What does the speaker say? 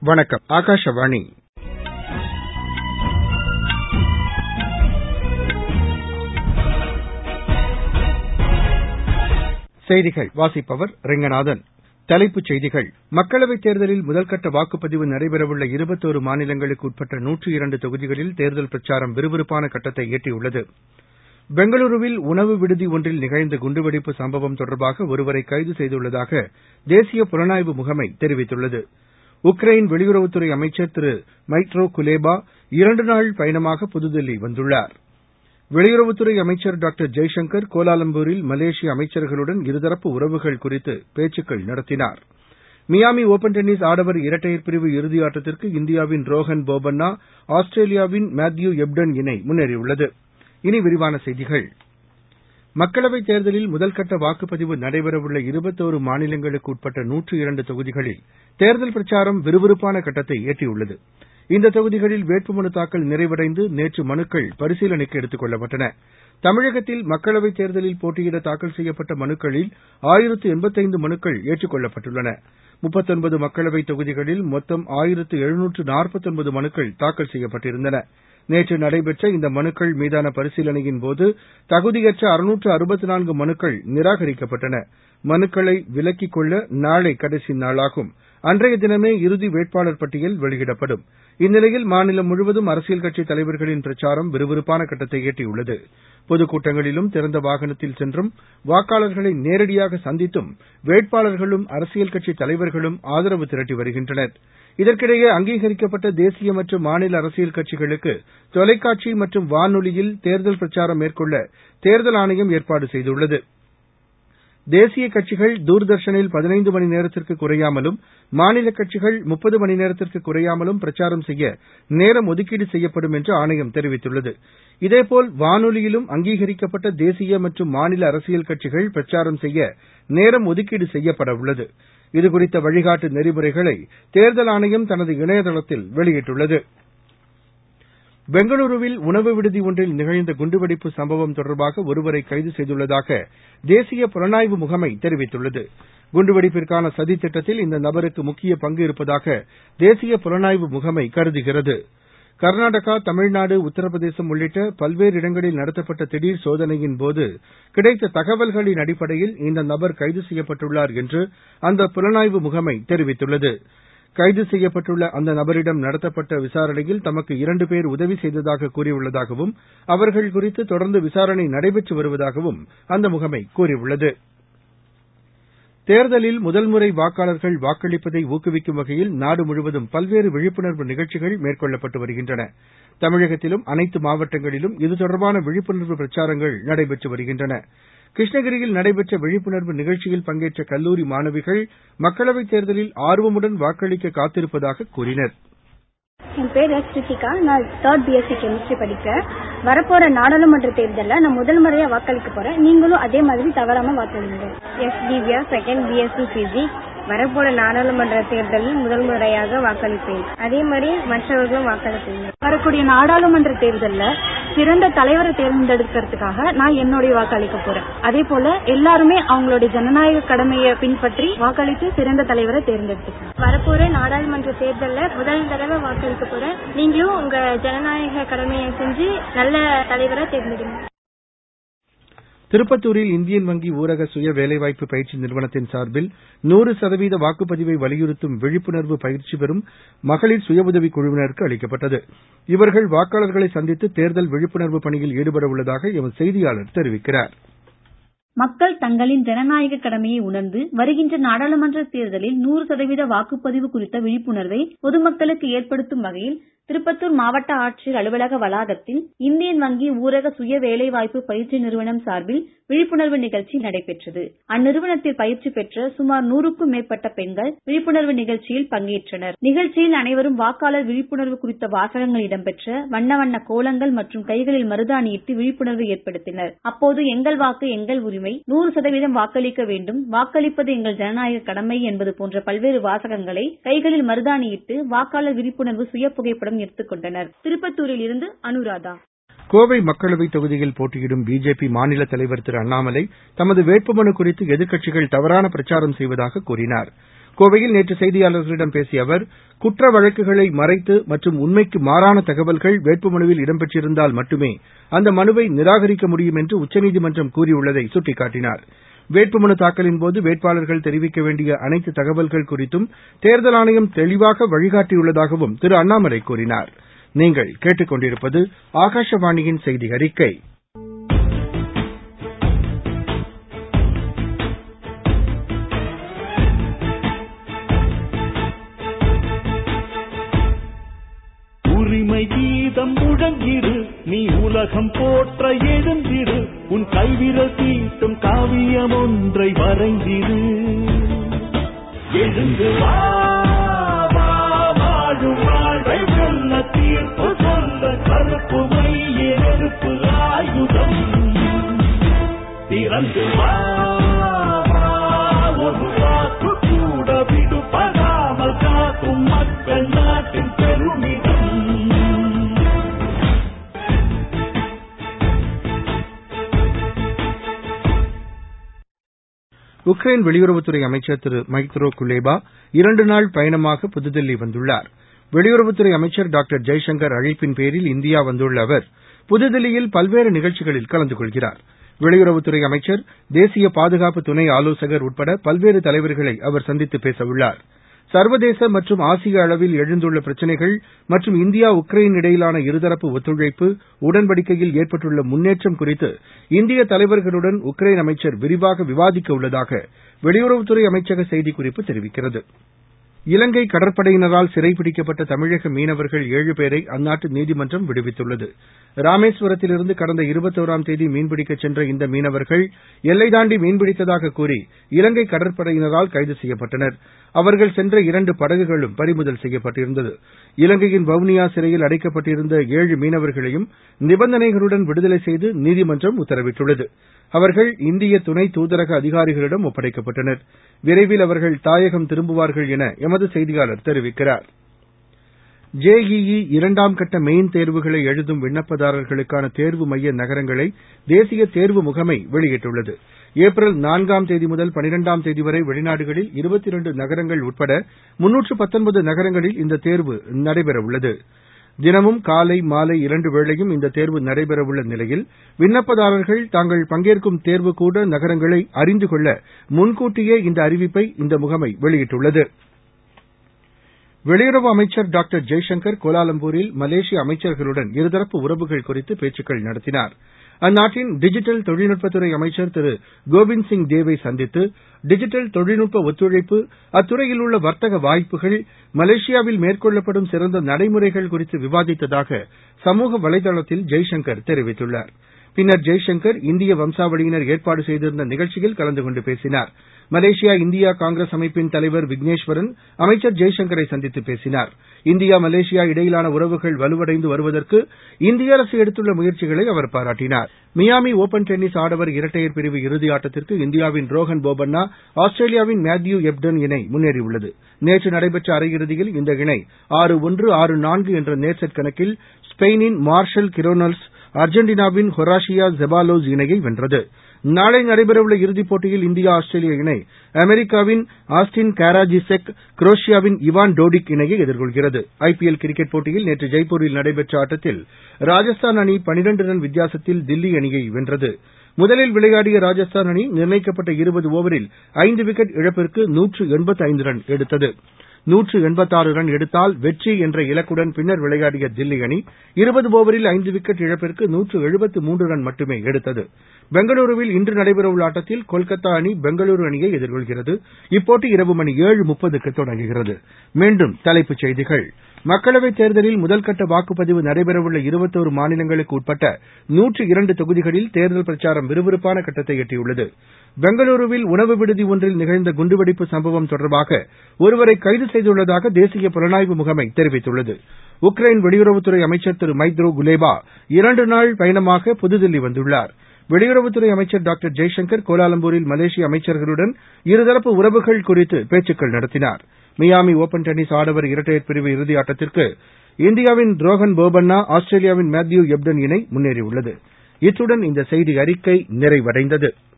வணக்கம் ஆகாஷவாணி செய்திகள் வாசிப்பவர் ரெங்கநாதன் தலைப்புச் செய்திகள் மக்களவைத் தேர்தலில் முதல்கட்ட வாக்குப்பதிவு நடைபெறவுள்ள இருபத்தோரு மாநிலங்களுக்கு உட்பட்ட நூற்று இரண்டு தொகுதிகளில் தேர்தல் பிரச்சாரம் விறுவிறுப்பான கட்டத்தை எட்டியுள்ளது பெங்களூருவில் உணவு விடுதி ஒன்றில் நிகழ்ந்த குண்டுவெடிப்பு சம்பவம் தொடர்பாக ஒருவரை கைது செய்துள்ளதாக தேசிய புலனாய்வு முகமை தெரிவித்துள்ளது உக்ரைன் வெளியுறவுத்துறை அமைச்சர் திரு மைட்ரோ குலேபா இரண்டு நாள் பயணமாக புதுதில்லி வந்துள்ளார் வெளியுறவுத்துறை அமைச்சர் டாக்டர் ஜெய்சங்கர் கோலாலம்பூரில் மலேசிய அமைச்சர்களுடன் இருதரப்பு உறவுகள் குறித்து பேச்சுக்கள் நடத்தினார் மியாமி ஒப்பன் டென்னிஸ் ஆடவர் இரட்டையர் பிரிவு இறுதியாட்டத்திற்கு இந்தியாவின் ரோஹன் போபண்ணா ஆஸ்திரேலியாவின் மேத்யூ எப்டன் இணை முன்னேறியுள்ளது இனி விரிவான செய்திகள் மக்களவைத் தேர்தலில் முதல்கட்ட வாக்குப்பதிவு நடைபெறவுள்ள இருபத்தோரு மாநிலங்களுக்கு உட்பட்ட நூற்று இரண்டு தொகுதிகளில் தேர்தல் பிரச்சாரம் விறுவிறுப்பான கட்டத்தை எட்டியுள்ளது இந்த தொகுதிகளில் வேட்புமனு தாக்கல் நிறைவடைந்து நேற்று மனுக்கள் பரிசீலனைக்கு எடுத்துக் கொள்ளப்பட்டன தமிழகத்தில் மக்களவைத் தேர்தலில் போட்டியிட தாக்கல் செய்யப்பட்ட மனுக்களில் ஆயிரத்து எண்பத்தைந்து மனுக்கள் ஏற்றுக் கொள்ளப்பட்டுள்ளன முப்பத்தொன்பது மக்களவைத் தொகுதிகளில் மொத்தம் ஆயிரத்து எழுநூற்று நாற்பத்தொன்பது மனுக்கள் தாக்கல் செய்யப்பட்டிருந்தன நேற்று நடைபெற்ற இந்த மனுக்கள் மீதான பரிசீலனையின்போது தகுதியற்ற அறுநூற்று அறுபத்து நான்கு மனுக்கள் நிராகரிக்கப்பட்டன மனுக்களை விலக்கிக் கொள்ள நாளை கடைசி நாளாகும் அன்றைய தினமே இறுதி வேட்பாளர் பட்டியல் வெளியிடப்படும் இந்நிலையில் மாநிலம் முழுவதும் அரசியல் கட்சித் தலைவர்களின் பிரச்சாரம் விறுவிறுப்பான கட்டத்தை எட்டியுள்ளது பொதுக்கூட்டங்களிலும் திறந்த வாகனத்தில் சென்றும் வாக்காளர்களை நேரடியாக சந்தித்தும் வேட்பாளர்களும் அரசியல் கட்சித் தலைவர்களும் ஆதரவு திரட்டி வருகின்றனர் இதற்கிடையே அங்கீகரிக்கப்பட்ட தேசிய மற்றும் மாநில அரசியல் கட்சிகளுக்கு தொலைக்காட்சி மற்றும் வானொலியில் தேர்தல் பிரச்சாரம் மேற்கொள்ள தேர்தல் ஆணையம் ஏற்பாடு செய்துள்ளது தேசிய கட்சிகள் தூர்தர்ஷனில் பதினைந்து மணி நேரத்திற்கு குறையாமலும் மாநில கட்சிகள் முப்பது மணி நேரத்திற்கு குறையாமலும் பிரச்சாரம் செய்ய நேரம் ஒதுக்கீடு செய்யப்படும் என்று ஆணையம் தெரிவித்துள்ளது இதேபோல் வானொலியிலும் அங்கீகரிக்கப்பட்ட தேசிய மற்றும் மாநில அரசியல் கட்சிகள் பிரச்சாரம் செய்ய நேரம் ஒதுக்கீடு செய்யப்பட உள்ளது இதுகுறித்த வழிகாட்டு நெறிமுறைகளை தேர்தல் ஆணையம் தனது இணையதளத்தில் வெளியிட்டுள்ளது பெங்களூருவில் உணவு விடுதி ஒன்றில் நிகழ்ந்த குண்டுவெடிப்பு சம்பவம் தொடர்பாக ஒருவரை கைது செய்துள்ளதாக தேசிய புலனாய்வு முகமை தெரிவித்துள்ளது குண்டுவெடிப்பிற்கான சதித்திட்டத்தில் இந்த நபருக்கு முக்கிய பங்கு இருப்பதாக தேசிய புலனாய்வு முகமை கருதுகிறது கர்நாடகா தமிழ்நாடு உத்தரப்பிரதேசம் உள்ளிட்ட பல்வேறு இடங்களில் நடத்தப்பட்ட திடீர் சோதனையின்போது கிடைத்த தகவல்களின் அடிப்படையில் இந்த நபர் கைது செய்யப்பட்டுள்ளார் என்று அந்த புலனாய்வு முகமை தெரிவித்துள்ளது கைது செய்யப்பட்டுள்ள அந்த நபரிடம் நடத்தப்பட்ட விசாரணையில் தமக்கு இரண்டு பேர் உதவி செய்ததாக கூறியுள்ளதாகவும் அவர்கள் குறித்து தொடர்ந்து விசாரணை நடைபெற்று வருவதாகவும் அந்த முகமை கூறியுள்ளது தேர்தலில் முதல்முறை வாக்காளர்கள் வாக்களிப்பதை ஊக்குவிக்கும் வகையில் நாடு முழுவதும் பல்வேறு விழிப்புணர்வு நிகழ்ச்சிகள் மேற்கொள்ளப்பட்டு வருகின்றன தமிழகத்திலும் அனைத்து மாவட்டங்களிலும் இது தொடர்பான விழிப்புணர்வு பிரச்சாரங்கள் நடைபெற்று வருகின்றன கிருஷ்ணகிரியில் நடைபெற்ற விழிப்புணர்வு நிகழ்ச்சியில் பங்கேற்ற கல்லூரி மாணவிகள் மக்களவைத் தேர்தலில் ஆர்வமுடன் வாக்களிக்க காத்திருப்பதாக கூறினர் என் பேர் எஸ் ரிஷிகா நான் தேர்ட் பிஎஸ்சி கெமிஸ்ட்ரி படிக்கிறேன் வரப்போற நாடாளுமன்ற தேர்தலில் நான் முதல் முறையா வாக்களிக்க போறேன் நீங்களும் அதே மாதிரி தவறாம வாக்களிங்க S Divya second BSc physics வரப்போற நாடாளுமன்ற தேர்தலில் முதல் முறையாக வாக்களிப்பேன் அதே மாதிரி மற்றவர்களும் வாக்களிப்பேன் வரக்கூடிய நாடாளுமன்ற தேர்தலில் சிறந்த தலைவரை தேர்ந்தெடுக்கிறதுக்காக நான் என்னுடைய வாக்களிக்க போறேன் அதே போல எல்லாருமே அவங்களுடைய ஜனநாயக கடமையை பின்பற்றி வாக்களித்து சிறந்த தலைவரை தேர்ந்தெடுத்துக்கணும் வரப்போற நாடாளுமன்ற தேர்தலில் முதல் தடவை வாக்களிக்க போறேன் நீங்களும் உங்க ஜனநாயக கடமையை செஞ்சு நல்ல தலைவரை தேர்ந்தெடுங்க திருப்பத்தூரில் இந்தியன் வங்கி ஊரக சுய வேலைவாய்ப்பு பயிற்சி நிறுவனத்தின் சார்பில் நூறு சதவீத வாக்குப்பதிவை வலியுறுத்தும் விழிப்புணர்வு பயிற்சி பெறும் மகளிர் சுய உதவிக் குழுவினருக்கு அளிக்கப்பட்டது இவர்கள் வாக்காளர்களை சந்தித்து தேர்தல் விழிப்புணர்வு பணியில் ஈடுபட உள்ளதாக எமது செய்தியாளர் தெரிவிக்கிறார் மக்கள் தங்களின் ஜனநாயக கடமையை உணர்ந்து வருகின்ற நாடாளுமன்ற தேர்தலில் நூறு சதவீத வாக்குப்பதிவு குறித்த விழிப்புணர்வை பொதுமக்களுக்கு ஏற்படுத்தும் வகையில் திருப்பத்தூர் மாவட்ட ஆட்சியர் அலுவலக வளாகத்தில் இந்தியன் வங்கி ஊரக சுய வேலைவாய்ப்பு பயிற்சி நிறுவனம் சார்பில் விழிப்புணர்வு நிகழ்ச்சி நடைபெற்றது அந்நிறுவனத்தில் பயிற்சி பெற்ற சுமார் நூறுக்கும் மேற்பட்ட பெண்கள் விழிப்புணர்வு நிகழ்ச்சியில் பங்கேற்றனர் நிகழ்ச்சியில் அனைவரும் வாக்காளர் விழிப்புணர்வு குறித்த வாசகங்கள் இடம்பெற்ற வண்ண வண்ண கோலங்கள் மற்றும் கைகளில் மருதாணியிட்டு விழிப்புணர்வு ஏற்படுத்தினர் அப்போது எங்கள் வாக்கு எங்கள் உரிமை நூறு சதவீதம் வாக்களிக்க வேண்டும் வாக்களிப்பது எங்கள் ஜனநாயக கடமை என்பது போன்ற பல்வேறு வாசகங்களை கைகளில் மருதாணியிட்டு வாக்காளர் விழிப்புணர்வு சுய புகைப்படம் எடுத்துக் கொண்டனர் திருப்பத்தூரில் இருந்து அனுராதா கோவை மக்களவைத் தொகுதியில் போட்டியிடும் பிஜேபி மாநில தலைவர் திரு அண்ணாமலை தமது வேட்புமனு குறித்து எதிர்க்கட்சிகள் தவறான பிரச்சாரம் செய்வதாக கூறினார் கோவையில் நேற்று செய்தியாளர்களிடம் பேசிய அவர் குற்ற வழக்குகளை மறைத்து மற்றும் உண்மைக்கு மாறான தகவல்கள் வேட்புமனுவில் இடம்பெற்றிருந்தால் மட்டுமே அந்த மனுவை நிராகரிக்க முடியும் என்று உச்சநீதிமன்றம் கூறியுள்ளதை சுட்டிக்காட்டினார் வேட்புமனு தாக்கலின்போது வேட்பாளர்கள் தெரிவிக்க வேண்டிய அனைத்து தகவல்கள் குறித்தும் தேர்தல் ஆணையம் தெளிவாக வழிகாட்டியுள்ளதாகவும் திரு அண்ணாமலை கூறினார் நீங்கள் கேட்டுக் கொண்டிருப்பது ஆகாஷவாணியின் செய்தி அறிக்கை உரிமை கீதம் முழங்கிடு நீ உலகம் போற்ற எழுந்திடு உன் கைவிரல் தீட்டும் காவியம் ஒன்றை வரைந்திடு எழுந்து வா வா, வாழும் வாழ்வை வெல்ல தீர்ப்பு சொல்ல கருப்பு மைய நெருப்பு ஆயுதம் திறந்து வா வா, ஒரு வாக்கு கூட விடுபடாமல் காக்கும் மக்கள் நாட்டின் பெருமிதம் உக்ரைன் வெளியுறவுத்துறை அமைச்சர் திரு மைத்ரோ குலேபா இரண்டு நாள் பயணமாக புதுதில்லி வந்துள்ளார் வெளியுறவுத்துறை அமைச்சர் டாக்டர் ஜெய்சங்கர் அழைப்பின் பேரில் இந்தியா வந்துள்ள அவர் புதுதில்லியில் பல்வேறு நிகழ்ச்சிகளில் கலந்து கொள்கிறார் வெளியுறவுத்துறை அமைச்சர் தேசிய பாதுகாப்பு துணை ஆலோசகர் உட்பட பல்வேறு தலைவர்களை அவர் சந்தித்து பேசவுள்ளார் சர்வதேச மற்றும் ஆசிய அளவில் எழுந்துள்ள பிரச்சினைகள் மற்றும் இந்தியா உக்ரைன் இடையிலான இருதரப்பு ஒத்துழைப்பு உடன்படிக்கையில் ஏற்பட்டுள்ள முன்னேற்றம் குறித்து இந்திய தலைவர்களுடன் உக்ரைன் அமைச்சர் விரிவாக விவாதிக்க உள்ளதாக வெளியுறவுத்துறை அமைச்சக செய்திக்குறிப்பு தெரிவிக்கிறது இலங்கை கடற்படையினரால் சிறைபிடிக்கப்பட்ட தமிழக மீனவர்கள் ஏழு பேரை அந்நாட்டு நீதிமன்றம் விடுவித்துள்ளது ராமேஸ்வரத்திலிருந்து கடந்த இருபத்தோராம் தேதி மீன்பிடிக்கச் சென்ற இந்த மீனவர்கள் எல்லை தாண்டி மீன்பிடித்ததாக கூறி இலங்கை கடற்படையினரால் கைது செய்யப்பட்டனர் அவர்கள் சென்ற இரண்டு படகுகளும் பறிமுதல் செய்யப்பட்டிருந்தது இலங்கையின் வவுனியா சிறையில் அடைக்கப்பட்டிருந்த ஏழு மீனவர்களையும் நிபந்தனைகளுடன் விடுதலை செய்து நீதிமன்றம் உத்தரவிட்டுள்ளது அவர்கள் இந்திய துணை தூதரக அதிகாரிகளிடம் ஒப்படைக்கப்பட்டனர் விரைவில் அவர்கள் தாயகம் திரும்புவார்கள் என எமது செய்தியாளர் தெரிவிக்கிறார் ஜேஇஇ இரண்டாம் கட்ட மெயின் தேர்வுகளை எழுதும் விண்ணப்பதாரர்களுக்கான தேர்வு மைய நகரங்களை தேசிய தேர்வு முகமை வெளியிட்டுள்ளது ஏப்ரல் நான்காம் தேதி முதல் பனிரெண்டாம் தேதி வரை வெளிநாடுகளில் இருபத்தி இரண்டு நகரங்கள் உட்பட முன்னூற்று பத்தொன்பது நகரங்களில் இந்த தேர்வு நடைபெறவுள்ளது தினமும் காலை மாலை இரண்டு வேளையும் இந்த தேர்வு நடைபெறவுள்ள நிலையில் விண்ணப்பதாரர்கள் தாங்கள் பங்கேற்கும் தேர்வுக்கூட நகரங்களை அறிந்து கொள்ள முன்கூட்டியே இந்த அறிவிப்பை இந்த முகமை வெளியிட்டுள்ளது வெளியுறவு அமைச்சர் டாக்டர் ஜெய்சங்கர் கோலாலம்பூரில் மலேசிய அமைச்சர்களுடன் இருதரப்பு உறவுகள் குறித்து பேச்சுக்கள் நடத்தினார் அந்நாட்டின் டிஜிட்டல் தொழில்நுட்பத்துறை அமைச்சர் திரு கோவிந்த் சிங் தேவை சந்தித்து டிஜிட்டல் தொழில்நுட்ப ஒத்துழைப்பு அத்துறையில் உள்ள வர்த்தக வாய்ப்புகள் மலேசியாவில் மேற்கொள்ளப்படும் சிறந்த நடைமுறைகள் குறித்து விவாதித்ததாக சமூக வலைதளத்தில் ஜெய்சங்கர் தெரிவித்துள்ளார் பின்னர் ஜெய்சங்கர் இந்திய வம்சாவளியினர் ஏற்பாடு செய்திருந்த நிகழ்ச்சியில் கலந்து கொண்டு பேசினார் மலேசியா இந்தியா காங்கிரஸ் அமைப்பின் தலைவர் விக்னேஸ்வரன் அமைச்சர் ஜெய்சங்கரை சந்தித்து பேசினார் இந்தியா மலேசியா இடையிலான உறவுகள் வலுவடைந்து வருவதற்கு இந்திய அரசு எடுத்துள்ள முயற்சிகளை அவர் பாராட்டினார் மியாமி ஒபன் டென்னிஸ் ஆடவர் இரட்டையர் பிரிவு இறுதி ஆட்டத்திற்கு இந்தியாவின் ரோஹன் போபண்ணா ஆஸ்திரேலியாவின் மேத்யூ எப்டன் இணை முன்னேறியுள்ளது நேற்று நடைபெற்ற அரையிறுதியில் இந்த இணை ஆறு ஒன்று ஆறு நான்கு என்ற நேர்செட் கணக்கில் ஸ்பெயினின் மார்ஷல் கிரோனல்ஸ் அர்ஜென்டினாவின் ஹொராஷியா ஜெபாலோஸ் இணையை வென்றது நாளை நடைபெறவுள்ள இறுதிப் போட்டியில் இந்தியா ஆஸ்திரேலியா இணை அமெரிக்காவின் ஆஸ்டின் காராஜிசெக் குரோஷியாவின் இவான் டோடிக் இணையை எதிர்கொள்கிறது ஐபிஎல் கிரிக்கெட் போட்டியில் நேற்று ஜெய்ப்பூரில் நடைபெற்ற ஆட்டத்தில் ராஜஸ்தான் அணி பனிரண்டு ரன் வித்தியாசத்தில் தில்லி அணியை வென்றது முதலில் விளையாடிய ராஜஸ்தான் அணி நிர்ணயிக்கப்பட்ட இருபது ஓவரில் ஐந்து விக்கெட் இழப்பிற்கு நூற்று எண்பத்து ஐந்து ரன் எடுத்தது நூற்று எண்பத்தாறு ரன் எடுத்தால் வெற்றி என்ற இலக்குடன் பின்னர் விளையாடிய தில்லி அணி இருபது ஓவரில் ஐந்து விக்கெட் இழப்பிற்கு நூற்று எழுபத்து மூன்று ரன் மட்டுமே எடுத்தது பெங்களூருவில் இன்று நடைபெறவுள்ள ஆட்டத்தில் கொல்கத்தா அணி பெங்களூரு அணியை எதிர்கொள்கிறது இப்போட்டி இரவு மணி ஏழு முப்பதுக்கு தொடங்குகிறது மீண்டும் தலைப்புச் செய்திகள் மக்களவைத் தேர்தலில் முதல்கட்ட வாக்குப்பதிவு நடைபெறவுள்ள இருபத்தோரு மாநிலங்களுக்கு உட்பட்ட நூற்று இரண்டு தொகுதிகளில் தேர்தல் பிரச்சாரம் விறுவிறுப்பான கட்டத்தை எட்டியுள்ளது பெங்களூருவில் உணவு விடுதி ஒன்றில் நிகழ்ந்த குண்டுவெடிப்பு சம்பவம் தொடர்பாக ஒருவரை கைது செய்துள்ளதாக தேசிய புலனாய்வு முகமை தெரிவித்துள்ளது உக்ரைன் வெளியுறவுத்துறை அமைச்சர் திரு மைத்ரோ குலேபா இரண்டு நாள் பயணமாக புதுதில்லி வந்துள்ளார் வெளியுறவுத்துறை அமைச்சர் டாக்டர் ஜெய்சங்கர் கோலாலம்பூரில் மலேசிய அமைச்சர்களுடன் இருதரப்பு உறவுகள் குறித்து பேச்சுக்கள் நடத்தினார் மியாமி ஒபன் டென்னிஸ் ஆடவர் இரட்டையர் பிரிவு இறுதி ஆட்டத்திற்கு இந்தியாவின் ரோஹன் போபண்ணா ஆஸ்திரேலியாவின் மேத்யூ எப்டன் இணை முன்னேறியுள்ளது இத்துடன் இந்த செய்தி அறிக்கை நிறைவடைந்தது